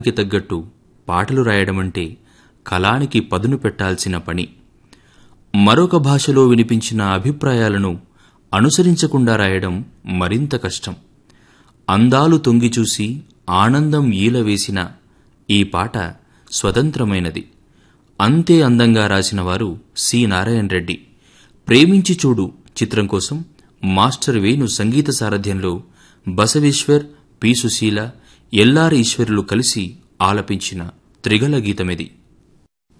కి తగ్గట్టు పాటలు రాయడమంటే కళానికి పదును పెట్టాల్సిన పని మరొక భాషలో వినిపించిన అభిప్రాయాలను అనుసరించకుండా రాయడం మరింత కష్టం అందాలు తొంగిచూసి ఆనందం ఈలవేసిన ఈ పాట స్వతంత్రమైనది అంతే అందంగా రాసిన వారు సి నారాయణ రెడ్డి ప్రేమించి చూడు చిత్రం కోసం మాస్టర్ వేణు సంగీత సారథ్యంలో బసవేశ్వర్ పి సుశీల ఎల్లార్ ఈశ్వరులు కలిసి ఆలపించిన త్రిగల గీతమిది